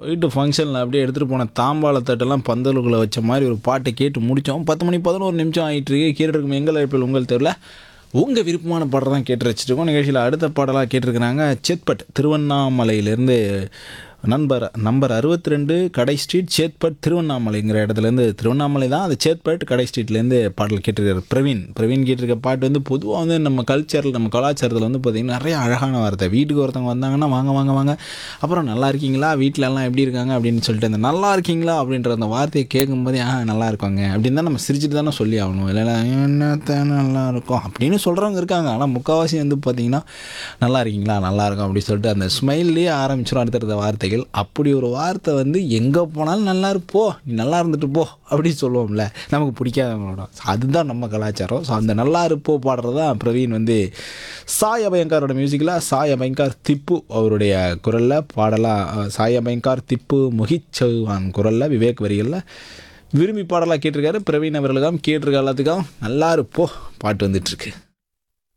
போயிட்டு ஃபங்க்ஷனில் அப்படியே எடுத்துகிட்டு போன தாம்பாள தட்டெல்லாம் பந்தலுக்குள்ளே வச்ச மாதிரி ஒரு பாட்டை கேட்டு முடித்தோம் பத்து மணி பதினோரு நிமிஷம் ஆகிட்டு இருக்கு கேட்டுருக்கும் எங்கள் அழைப்பில் உங்கள் தெருவில் உங்கள் விருப்பமான பாடல் தான் கேட்டு வச்சுருக்கோம் நிகழ்ச்சியில் அடுத்த பாடலாக கேட்டிருக்கிறாங்க சேத்பட் திருவண்ணாமலையிலேருந்து நண்பர் நம்பர் அறுபத்தி ரெண்டு கடை ஸ்ட்ரீட் சேத்பட் திருவண்ணாமலைங்கிற இடத்துலேருந்து திருவண்ணாமலை தான் அது சேத்பட் கடை ஸ்ட்ரீட்லேருந்து பாடல் கேட்டிருக்காரு பிரவீன் பிரவீன் கேட்டிருக்க பாட்டு வந்து பொதுவாக வந்து நம்ம கல்ச்சரில் நம்ம கலாச்சாரத்தில் வந்து பார்த்திங்கன்னா நிறைய அழகான வார்த்தை வீட்டுக்கு ஒருத்தவங்க வந்தாங்கன்னா வாங்க வாங்க வாங்க அப்புறம் நல்லா இருக்கீங்களா வீட்டில எல்லாம் எப்படி இருக்காங்க அப்படின்னு சொல்லிட்டு அந்த நல்லா இருக்கீங்களா அப்படின்ற அந்த வார்த்தையை கேட்கும்போதே ஆ நல்லா இருக்காங்க அப்படின்னு தான் நம்ம சிரிச்சுட்டு தானே சொல்லி ஆகணும் இல்லைன்னா என்னத்த நல்லா இருக்கும் அப்படின்னு சொல்கிறவங்க இருக்காங்க ஆனால் முக்கால்வாசி வந்து பார்த்திங்கன்னா நல்லா இருக்கீங்களா நல்லா இருக்கும் அப்படின்னு சொல்லிட்டு அந்த ஸ்மைல்லேயே ஆரம்பிச்சிடும் அடுத்தடுத்த வார்த்தைகள் அப்படி ஒரு வார்த்தை வந்து எங்கே போனாலும் நல்லா இருப்போ நீ நல்லா இருந்துட்டு போ அப்படின்னு சொல்லுவோம்ல நமக்கு பிடிக்காதவங்களோட அதுதான் நம்ம கலாச்சாரம் ஸோ அந்த நல்லா இருப்போ பாடுறது தான் பிரவீன் வந்து சாய் அபயங்காரோட மியூசிக்கில் சாய் அபயங்கார் திப்பு அவருடைய குரலில் பாடலாக சாய் அபயங்கார் திப்பு மொஹித் சௌஹான் குரலில் விவேக் வரிகளில் விரும்பி பாடலாக கேட்டிருக்காரு பிரவீன் அவர்களுக்காகவும் கேட்டிருக்க எல்லாத்துக்கும் நல்லா இருப்போ பாட்டு வந்துட்டுருக்கு